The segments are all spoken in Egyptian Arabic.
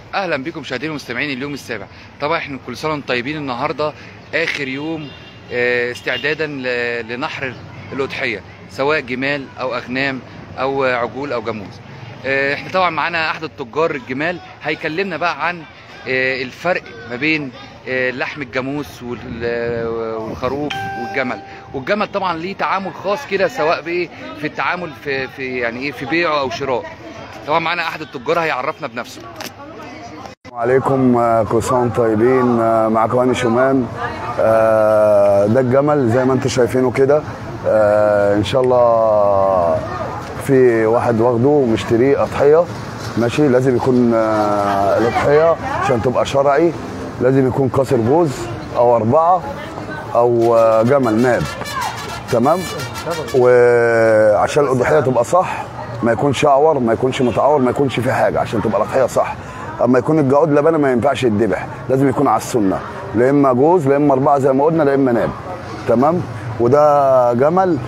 اهلا بكم مشاهدينا ومستمعين اليوم السابع طبعا احنا كل سنه وانتم طيبين النهارده اخر يوم آه، استعدادا ل- لنحر الاضحيه سواء جمال او اغنام او عجول او جاموس آه، احنا طبعا معانا احد التجار الجمال هيكلمنا بقى عن آه، الفرق ما بين آه، لحم الجاموس وال- والخروف والجمل والجمل طبعا ليه تعامل خاص كده سواء بايه في التعامل في, في يعني ايه في بيعه او شراء طبعا معانا احد التجار هيعرفنا بنفسه السلام عليكم آه، كل سنه وانتم طيبين آه، معاكم هاني شومان آه، ده الجمل زي ما انتم شايفينه كده آه، ان شاء الله في واحد واخده مشتريه اضحيه ماشي لازم يكون آه، الاضحيه عشان تبقى شرعي لازم يكون كسر جوز او اربعه او آه، جمل ناب تمام وعشان الاضحيه تبقى صح ما يكونش اعور ما يكونش متعور ما يكونش في حاجه عشان تبقى الاضحيه صح اما يكون الجعود لبنه ما ينفعش يتذبح لازم يكون على السنه لا اما جوز لا اما اربعه زي ما قلنا لا اما ناب تمام وده جمل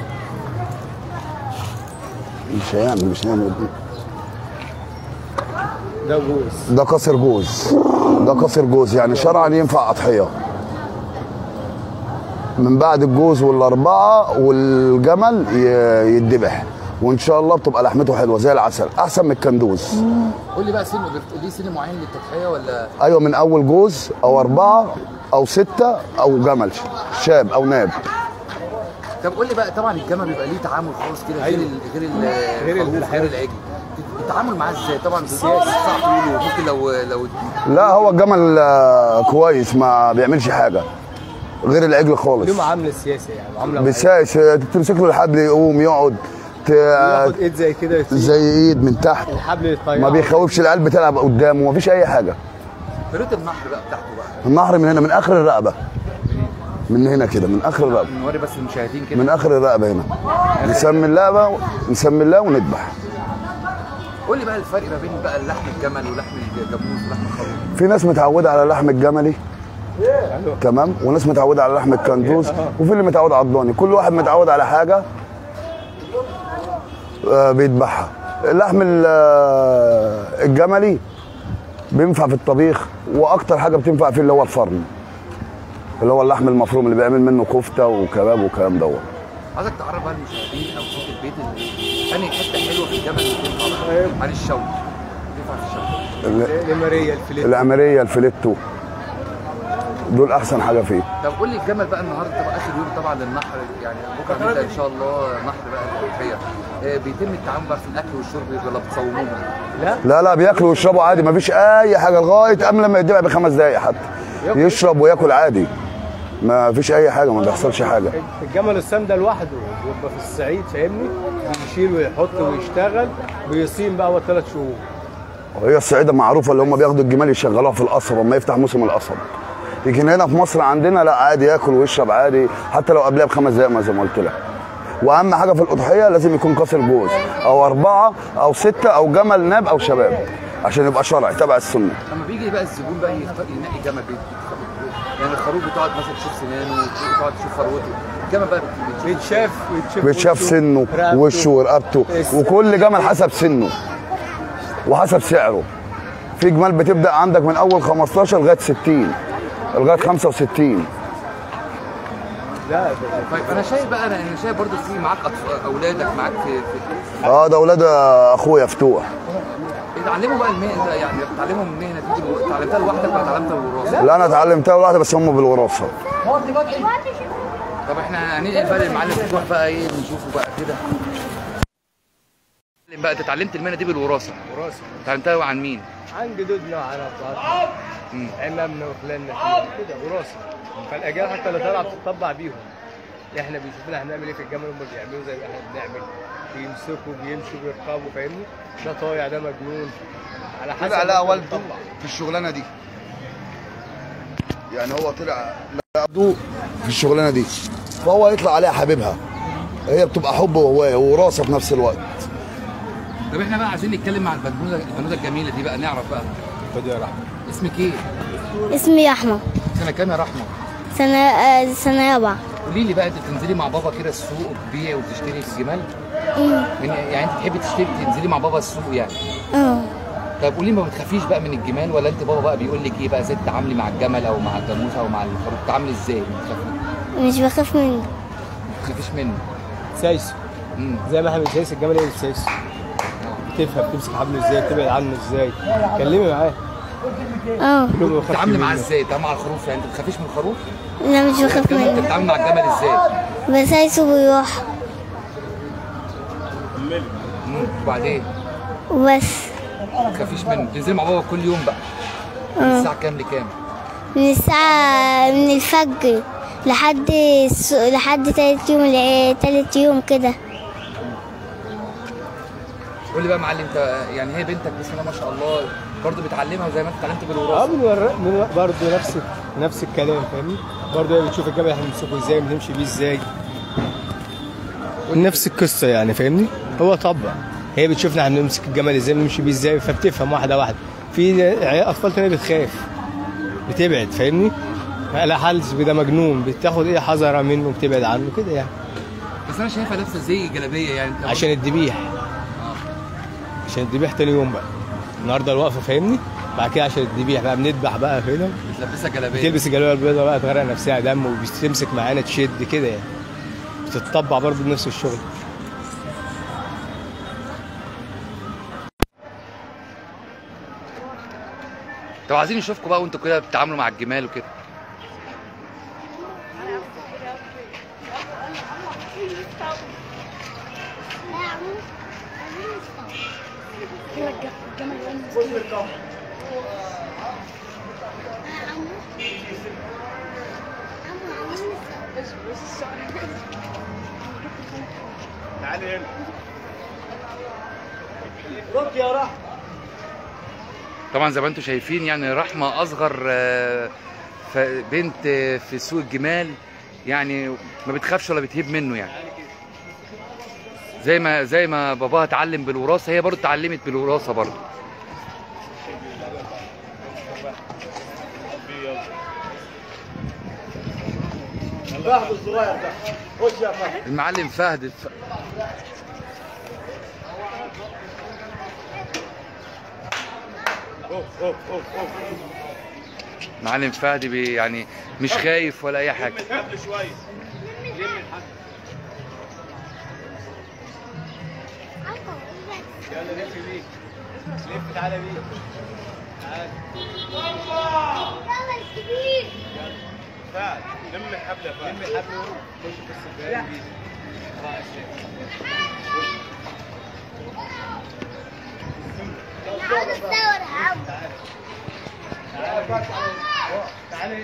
مش هيعمل مش هيعمل ده جوز ده قصر جوز ده قصر جوز يعني شرعا ينفع اضحيه من بعد الجوز والاربعه والجمل ي- يتذبح وان شاء الله بتبقى لحمته حلوه زي العسل احسن من الكندوز قول لي بقى سن ليه سن معين للتضحيه ولا ايوه من اول جوز او اربعه او سته او جمل شاب او ناب طب قول لي بقى طبعا الجمل بيبقى ليه تعامل خاص كده غير ال غير ال غير الخروف، الحيوان. غير العجل التعامل معاه ازاي طبعا صعب تقوله ممكن لو لو لا هو الجمل آه، كويس ما بيعملش حاجه غير العجل خالص له معامله سياسه يعني معامله بيسايس تمسك له الحبل يقوم يقعد ت- ياخد ايد زي كده يطير. زي ايد من تحت الحبل يطير ما بيخوفش العيال بتلعب قدامه مفيش اي حاجه طريقه النحر بقى بتاعته بقى النهر من هنا من اخر الرقبه من هنا كده من اخر الرقبه نوري بس المشاهدين كده من اخر الرقبه هنا نسمي الله نسمي الله ونذبح قول لي بقى الفرق ما بين بقى لحم الجمل ولحم الجاموس ولحم الخروف في ناس متعوده على لحم الجملي تمام وناس متعوده على لحم الكندوز وفي اللي متعود على الضاني كل واحد متعود على حاجه آه، بيذبحها اللحم ال- آه، الجملي بينفع في الطبيخ واكتر حاجه بتنفع فيه اللي هو الفرن اللي هو اللحم المفروم اللي بيعمل منه كفته وكباب والكلام دوت عايزك تعرف بقى المشاهدين او صوت البيت اللي انهي حته حلوه في الجمل اللي تنفع بقى عن الشوي تنفع في الشوي ال- الاماريه الفليت الامريه الفليتو دول احسن حاجه فيه طب قول لي الجمل بقى النهارده طبعا اخر يوم طبعا للنحر يعني بكره نبدا ان شاء الله نحر بقى الاضحيه آه، بيتم التعامل بقى في الاكل والشرب ولا بتصوموهم لا لا لا بياكلوا ويشربوا عادي مفيش اي حاجه لغايه قبل ما يتبع بخمس دقايق حتى يشرب وياكل عادي ما فيش اي حاجه ما بيحصلش حاجه الجمل السام ده لوحده بيبقى في الصعيد فاهمني بيشيل ويحط ويشتغل بيصيم بقى هو ثلاث شهور وهي الصعيده معروفه اللي هم بياخدوا الجمال يشغلوها في القصب اما يفتح موسم القصب لكن هنا في مصر عندنا لا عادي ياكل ويشرب عادي حتى لو قبلها بخمس دقايق ما زي ما قلت لك واهم حاجه في الاضحيه لازم يكون كسر جوز او اربعه او سته او جمل ناب او شباب عشان يبقى شرعي تبع السنه لما بيجي بقى الزبون بقى يختار ينقي جمل بيت يعني الخروف بتقعد مثلا تشوف سنانه وتقعد تشوف فروته الجمل بقى بت- بتشوف بيتشاف ويتشاف بيتشاف وشه، سنه رقبته. وشه ورقبته وكل جمل حسب سنه وحسب سعره في جمال بتبدا عندك من اول 15 لغايه 60 لغايه 65 لا ده- طيب انا شايف بقى انا انا شايف برضو في معاك أطفال اولادك معاك في, في اه ده اولاد اخويا فتوح اتعلموا بقى المهنه ده يعني اتعلموا المهنه دي بالو- اتعلمتها لوحدك ولا اتعلمتها بالوراثه؟ لا انا اتعلمتها لوحدي بس هم بالوراثه طب احنا هننقل بقى للمعلم فتوح بقى ايه نشوفه بقى كده معلم بقى انت اتعلمت المهنه دي بالوراثه وراثه اتعلمتها عن مين؟ عن جدودنا وعن ابطالنا مم. عمامنا وخلاننا فيها كده وراثه فالاجيال حتى اللي طالعه بتطبع بيهم احنا بيشوفونا هنعمل ايه في الجمل هم بيعملوا زي ما احنا بنعمل بيمسكوا بيمشوا بيركبوا فاهمني ده طايع ده مجنون على حسب طلع ما لها انت والده بتطبع. في الشغلانه دي يعني هو طلع والده في الشغلانه دي فهو يطلع عليها حبيبها هي بتبقى حب وهوايه ووراثه في نفس الوقت طب احنا بقى عايزين نتكلم مع البنوته البنوته الجميله دي بقى نعرف بقى خد يا رحمه اسمك ايه؟ اسمي رحمة سنه كام يا رحمه؟ سنة آه، سنة رابعة قولي لي بقى انت بتنزلي مع بابا كده السوق وتبيعي وتشتري في الجمال؟ من يعني انت تحبي تشتري تنزلي مع بابا السوق يعني اه طب قولي ما بتخافيش بقى من الجمال ولا انت بابا بقى بيقول لك ايه بقى ازاي تتعاملي مع الجمل او مع الجاموسه او مع الخروف بتتعاملي ازاي ما بتخافي- مش بخاف منه ما بتخافيش منه سايسو امم زي ما احنا بنسايس الجمل هي بتسايسه تفهم تمسك حبله ازاي تبعد عنه ازاي كلمي معاه اه كله ما بيخافش بتتعاملي معاه منه. ازاي بتتعاملي مع الخروف يعني انت ما بتخافيش من الخروف لا مش بخاف الجمل انت منه بتتعاملي مع الجمل ازاي بسايسه بيروح امم وبعدين وبس ما تخافيش منه تنزلي مع بابا كل يوم بقى من اه الساعه كام لكام من الساعة من الفجر لحد الس... لحد تالت يوم الع- تالت يوم كده قول لي بقى يا معلم انت يعني هي بنتك بسم الله ما شاء الله برضه بتعلمها زي ما انت اتعلمت اه بالوراثه بنور بنور- برضه نفس نفس الكلام فاهمني برضه هي بتشوف الجبل احنا بنمسكه ازاي بنمشي بيه ازاي نفس القصه يعني فاهمني هو طبع هي بتشوفنا احنا بنمسك الجمل ازاي بنمشي بيه ازاي فبتفهم واحده واحده في عيال اطفال تانية بتخاف بتبعد فاهمني لا حالس ده مجنون بتاخد ايه حذرة منه بتبعد عنه كده يعني بس انا شايفها لابسه زي جلابيه يعني انت عشان الذبيح عشان الذبيح تاني يوم بقى النهارده الوقفه فاهمني بعد كده عشان الذبيح بقى بنذبح بقى فاهم متلبسه جلابيه بتلبس الجلابيه البيضاء بقى تغرق نفسها دم وبتمسك معانا تشد كده يعني بتتطبع برضه بنفس الشغل طب عايزين نشوفكم بقى وانتوا كده بتتعاملوا مع الجمال وكده طبعا زي ما انتم شايفين يعني رحمه اصغر آه، ف- بنت آه، في سوق الجمال يعني ما بتخافش ولا بتهيب منه يعني زي ما زي ما باباها اتعلم بالوراثه هي برضه اتعلمت بالوراثه برضه المعلم فهد الف... معلم فهد بي يعني مش خايف ولا اي حاجه يلا لف بيه لف تعالى بيه تعالى فعل لم الحبل فعل لم الحبل خش في السباق بيه راح تعالى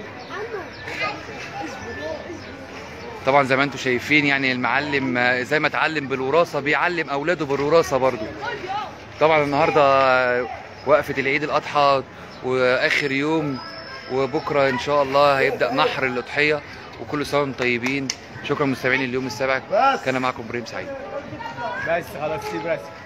طبعا زي ما انتم شايفين يعني المعلم آه، زي ما اتعلم بالوراثه بيعلم اولاده بالوراثه برضو طبعا النهارده آه، وقفه العيد الاضحى واخر يوم وبكره ان شاء الله هيبدا نحر الاضحيه وكل سنه وانتم طيبين شكرا مستمعين اليوم السابع كان معكم ابراهيم سعيد بس خلاص سيب راسك